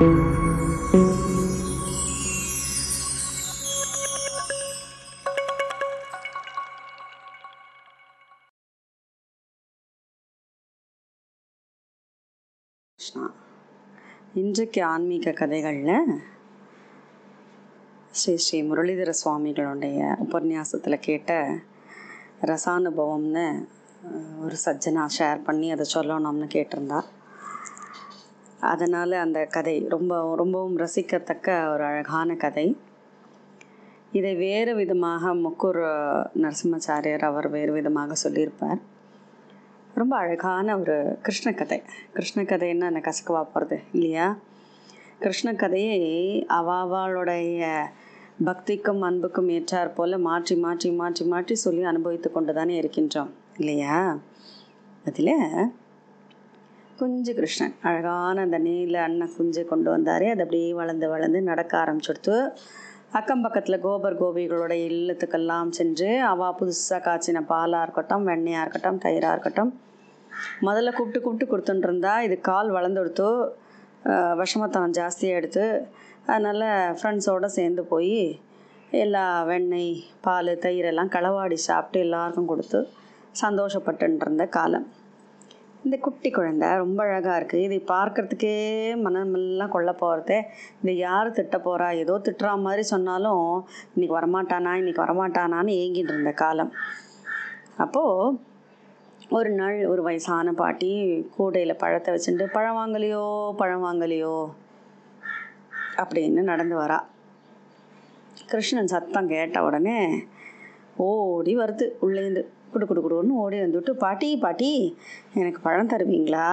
கிருஷ்ணா இன்றைக்கு ஆன்மீக கதைகளில் ஸ்ரீ ஸ்ரீ முரளிதர சுவாமிகளுடைய உபன்யாசத்தில் கேட்ட ரசானுபவம்னு அஹ், ஒரு சஜ்ஜனா ஷேர் பண்ணி அதை சொல்லணும்னு கேட்டிருந்தா அதனால் அந்த கதை ரொம்ப ரொம்பவும் ரசிக்கத்தக்க ஒரு அழகான கதை இதை வேறு விதமாக முக்கூர் நரசிம்மாச்சாரியர் அவர் வேறு விதமாக சொல்லியிருப்பார் ரொம்ப அழகான ஒரு கிருஷ்ண கதை கிருஷ்ண கதைன்னா என்ன கசக்கவா போகிறது இல்லையா கிருஷ்ண கதையை அவாவாளுடைய பக்திக்கும் அன்புக்கும் ஏற்றாற் போல மாற்றி மாற்றி மாற்றி மாற்றி சொல்லி அனுபவித்து கொண்டு தானே இருக்கின்றோம் இல்லையா அதில் குஞ்சு கிருஷ்ணன் அழகான அந்த நீல அண்ணன் குஞ்சு கொண்டு வந்தாரே அது அப்படியே வளர்ந்து வளர்ந்து நடக்க ஆரம்பிச்சுடுத்து அக்கம் பக்கத்தில் கோபர் கோபிகளோட இல்லத்துக்கெல்லாம் சென்று அவா புதுசாக காய்ச்சின பாலாக இருக்கட்டும் வெண்ணெயாக இருக்கட்டும் தயிராக இருக்கட்டும் முதல்ல கூப்பிட்டு கூப்பிட்டு கொடுத்துட்டு இருந்தா இது கால் வளர்ந்துடுத்து விஷமத்தனம் ஜாஸ்தியாக எடுத்து அதனால் ஃப்ரெண்ட்ஸோடு சேர்ந்து போய் எல்லா வெண்ணெய் பால் தயிர் எல்லாம் களவாடி சாப்பிட்டு எல்லாருக்கும் கொடுத்து சந்தோஷப்பட்டுன்னு இருந்த காலம் இந்த குட்டி குழந்தை ரொம்ப அழகாக இருக்குது இதை பார்க்கறதுக்கே மனமெல்லாம் கொள்ள போகிறதே இதை யார் திட்ட போகிறா ஏதோ திட்டுறா மாதிரி சொன்னாலும் இன்னைக்கு வரமாட்டானா இன்னைக்கு வரமாட்டானான்னு ஏங்கிட்டு இருந்த காலம் அப்போது ஒரு நாள் ஒரு வயசான பாட்டி கூடையில் பழத்தை வச்சுட்டு பழம் வாங்கலையோ பழம் வாங்கலையோ அப்படின்னு நடந்து வரா கிருஷ்ணன் சத்தம் கேட்ட உடனே ஓடி வருது உள்ளேந்து குடு குடு குடுன்னு ஓடி வந்துவிட்டு பாட்டி பாட்டி எனக்கு பழம் தருவீங்களா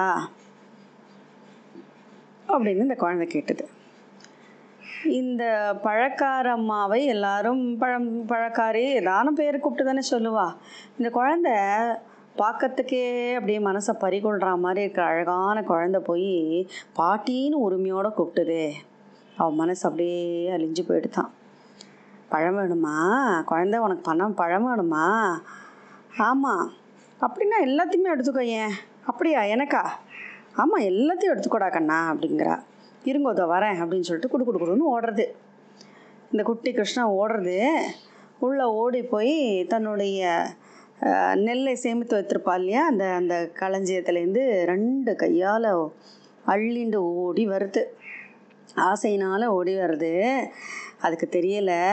அப்படின்னு இந்த குழந்தை கேட்டது இந்த பழக்கார அம்மாவை எல்லாரும் பழம் பழக்காரி ஏதானும் பேர் கூப்பிட்டு தானே சொல்லுவா இந்த குழந்தை பார்க்கறதுக்கே அப்படியே மனசை பறிகொள்கிற மாதிரி இருக்கிற அழகான குழந்தை போய் பாட்டின்னு உரிமையோடு கூப்பிட்டுதே அவன் மனசு அப்படியே அழிஞ்சு போயிடுதான் பழம் வேணுமா குழந்தை உனக்கு பணம் பழம் வேணுமா ஆமாம் அப்படின்னா எல்லாத்தையுமே எடுத்துக்கோ ஏன் அப்படியா எனக்கா ஆமாம் எல்லாத்தையும் எடுத்துக்கோடா கண்ணா அப்படிங்கிறா இருங்கோ இதோ வரேன் அப்படின்னு சொல்லிட்டு குடு குடு குடுன்னு ஓடுறது இந்த குட்டி கிருஷ்ணா ஓடுறது உள்ளே ஓடி போய் தன்னுடைய அஹ், நெல்லை சேமித்து வைத்திருப்பா இல்லையா அந்த அந்த களஞ்சியத்துலேருந்து ரெண்டு கையால் அள்ளிண்டு ஓடி வருது ஆசையினால் ஓடி வருது அதுக்கு தெரியலை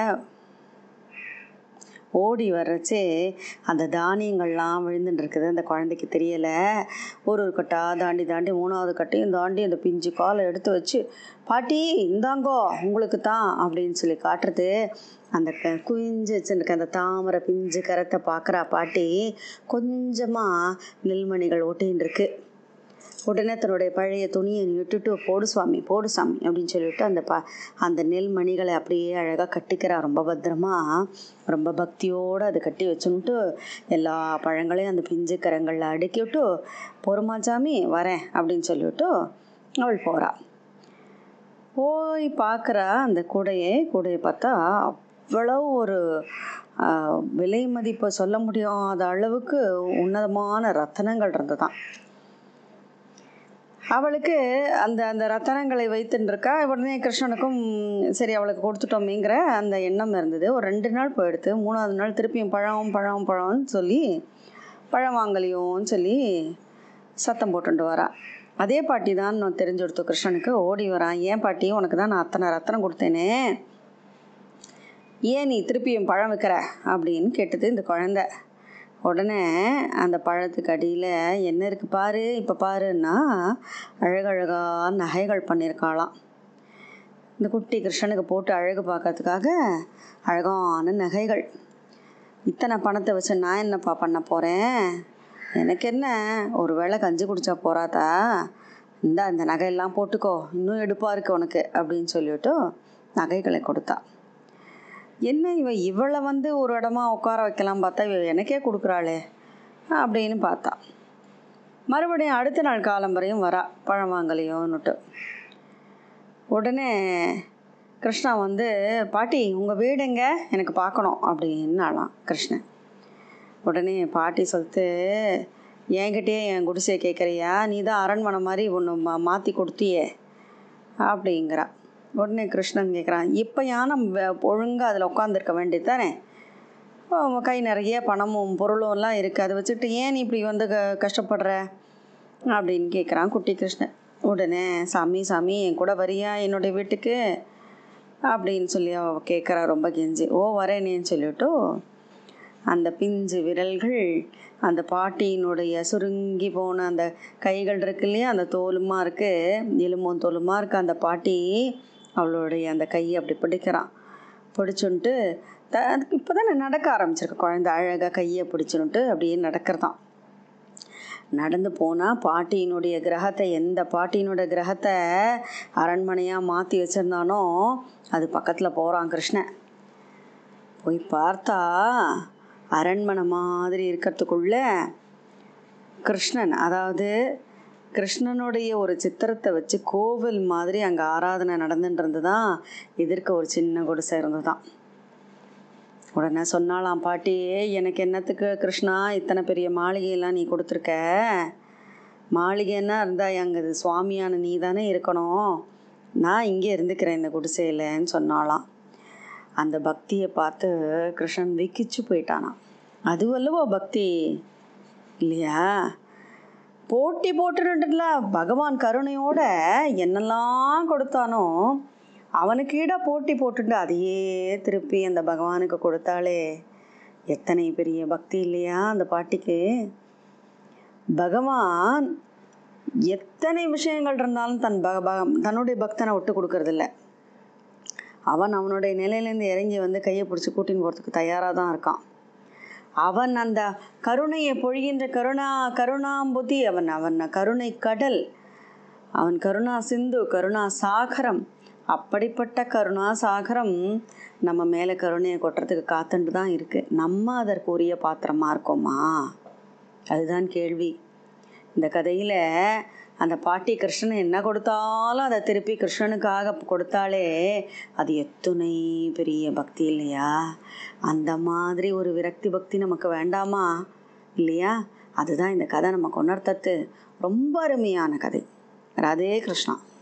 ஓடி வர்றச்சே அந்த தானியங்கள்லாம் விழுந்துட்டு இருக்குது அந்த குழந்தைக்கு தெரியலை ஒரு ஒரு கட்டா தாண்டி தாண்டி மூணாவது கட்டையும் தாண்டி அந்த பிஞ்சு காலை எடுத்து வச்சு பாட்டி இந்தாங்கோ உங்களுக்கு தான் அப்படின்னு சொல்லி காட்டுறது அந்த க குவிஞ்சு வச்சுருக்க அந்த தாமரை பிஞ்சு கரத்தை பார்க்குறா பாட்டி கொஞ்சமாக நெல்மணிகள் ஒட்டின்னு இருக்கு உடனே தன்னுடைய பழைய துணியை விட்டுட்டு போடு சுவாமி போடு சாமி அப்படின்னு சொல்லிட்டு அந்த ப அந்த நெல் மணிகளை அப்படியே அழகாக கட்டிக்கிறா ரொம்ப பத்திரமா ரொம்ப பக்தியோடு அதை கட்டி வச்சுன்ட்டு எல்லா பழங்களையும் அந்த பிஞ்சு கரங்களில் அடுக்கி விட்டு பொறுமா சாமி வரேன் அப்படின்னு சொல்லிவிட்டு அவள் போகிறா போய் பார்க்குறா அந்த கூடையை கூடையை பார்த்தா அவ்வளவு ஒரு ஆஹ், விலை மதிப்பை சொல்ல முடியாத அளவுக்கு உன்னதமான ரத்தனங்கள் இருந்ததாம் அவளுக்கு அந்த அந்த ரத்தனங்களை வைத்துன்னு இருக்கா உடனே கிருஷ்ணனுக்கும் சரி அவளுக்கு கொடுத்துட்டோமேங்கிற அந்த எண்ணம் இருந்தது ஒரு ரெண்டு நாள் போயிடுத்து மூணாவது நாள் திருப்பியும் பழம் பழம் பழம்னு சொல்லி பழம் வாங்கலையோன்னு சொல்லி சத்தம் போட்டுட்டு வரா அதே பாட்டி தான் நான் தெரிஞ்சு கொடுத்து கிருஷ்ணனுக்கு ஓடி வரான் ஏன் பாட்டி உனக்கு தான் நான் அத்தனை ரத்தனம் கொடுத்தேனே ஏன் நீ திருப்பியும் பழம் வைக்கிற அப்படின்னு கேட்டது இந்த குழந்தை உடனே அந்த பழத்துக்கு அடியில் என்ன இருக்குது பாரு இப்போ பாருன்னா அழகழகா நகைகள் பண்ணியிருக்காளாம் இந்த குட்டி கிருஷ்ணனுக்கு போட்டு அழகு பார்க்கறதுக்காக அழகான நகைகள் இத்தனை பணத்தை வச்சு நான் என்னப்பா பண்ண போகிறேன் எனக்கு என்ன ஒரு வேளை கஞ்சி குடிச்சா போறாதா இந்த அந்த நகையெல்லாம் போட்டுக்கோ இன்னும் எடுப்பாக இருக்கு உனக்கு அப்படின்னு சொல்லிவிட்டு நகைகளை கொடுத்தா என்ன இவ இவளை வந்து ஒரு இடமா உட்கார வைக்கலாம் பார்த்தா இவ எனக்கே கொடுக்குறாளே அப்படின்னு பார்த்தா மறுபடியும் அடுத்த நாள் காலம் வரையும் வரா பழம் வாங்கலையோன்னுட்டு உடனே கிருஷ்ணா வந்து பாட்டி உங்கள் வீடு எங்க எனக்கு பார்க்கணும் அப்படின்னாலாம் கிருஷ்ணன் உடனே பாட்டி சொல்லிட்டு என்கிட்டயே என் குடிசையை கேட்குறியா நீ தான் அரண்மனை மாதிரி ஒன்று மா மாற்றி கொடுத்தியே அப்படிங்கிறா உடனே கிருஷ்ணன் கேட்குறான் இப்போ யானம் ஒழுங்காக அதில் உட்காந்துருக்க வேண்டியது தானே கை நிறைய பணமும் பொருளும் எல்லாம் இருக்குது அதை வச்சுட்டு ஏன் நீ இப்படி வந்து க கஷ்டப்படுற அப்படின்னு கேட்குறான் குட்டி கிருஷ்ணன் உடனே சாமி சாமி என் கூட வரியா என்னுடைய வீட்டுக்கு அப்படின்னு சொல்லி அவ கேட்குறா ரொம்ப கெஞ்சி ஓ வரேனேன்னு சொல்லிவிட்டு அந்த பிஞ்சு விரல்கள் அந்த பாட்டியினுடைய சுருங்கி போன அந்த கைகள் இருக்கு இல்லையா அந்த தோலுமா இருக்குது எலும்பும் தோலுமா இருக்குது அந்த பாட்டி அவளுடைய அந்த கையை அப்படி பிடிக்கிறான் பிடிச்சுன்ட்டு த இப்போ தானே நடக்க ஆரம்பிச்சிருக்கு குழந்தை அழகாக கையை பிடிச்சுன்ட்டு அப்படியே நடக்கிறதான் நடந்து போனால் பாட்டியினுடைய கிரகத்தை எந்த பாட்டியினுடைய கிரகத்தை அரண்மனையாக மாற்றி வச்சுருந்தானோ அது பக்கத்தில் போகிறான் கிருஷ்ணன் போய் பார்த்தா அரண்மனை மாதிரி இருக்கிறதுக்குள்ள கிருஷ்ணன் அதாவது கிருஷ்ணனுடைய ஒரு சித்திரத்தை வச்சு கோவில் மாதிரி அங்கே ஆராதனை நடந்துட்டு தான் எதிர்க்க ஒரு சின்ன குடிசை இருந்துதான் உடனே சொன்னாலாம் பாட்டி எனக்கு என்னத்துக்கு கிருஷ்ணா இத்தனை பெரிய மாளிகையெல்லாம் நீ கொடுத்துருக்க மாளிகைன்னா இருந்தால் அங்கே இது சுவாமியான நீ தானே இருக்கணும் நான் இங்கே இருந்துக்கிறேன் இந்த குடிசையிலன்னு சொன்னாலாம் அந்த பக்தியை பார்த்து கிருஷ்ணன் விக்கிச்சு போயிட்டானான் அது அல்லவோ பக்தி இல்லையா போட்டி போட்டுட்டுல பகவான் கருணையோட என்னெல்லாம் கொடுத்தானோ அவனுக்கு ஈட போட்டி போட்டுட்டு அதையே திருப்பி அந்த பகவானுக்கு கொடுத்தாலே எத்தனை பெரிய பக்தி இல்லையா அந்த பாட்டிக்கு பகவான் எத்தனை விஷயங்கள் இருந்தாலும் தன் பக பக- தன்னுடைய பக்தனை விட்டு கொடுக்கறதில்ல அவன் அவனுடைய நிலையிலேருந்து இறங்கி வந்து கையை பிடிச்சி கூட்டின்னு போகிறதுக்கு தயாராக தான் இருக்கான் அவன் அந்த கருணையை பொழிகின்ற கருணா கருணாம்புதி அவன் அவன் கருணை கடல் அவன் கருணா சிந்து கருணா சாகரம் அப்படிப்பட்ட கருணா சாகரம் நம்ம மேலே கருணையை கொட்டுறதுக்கு காத்துட்டு தான் இருக்குது நம்ம அதற்கு உரிய பாத்திரமா இருக்கோமா அதுதான் கேள்வி இந்த கதையில் அந்த பாட்டி கிருஷ்ணன் என்ன கொடுத்தாலும் அதை திருப்பி கிருஷ்ணனுக்காக கொடுத்தாலே அது எத்துணை பெரிய பக்தி இல்லையா அந்த மாதிரி ஒரு விரக்தி பக்தி நமக்கு வேண்டாமா இல்லையா அதுதான் இந்த கதை நமக்கு உணர்த்தத்து ரொம்ப அருமையான கதை ராதே கிருஷ்ணா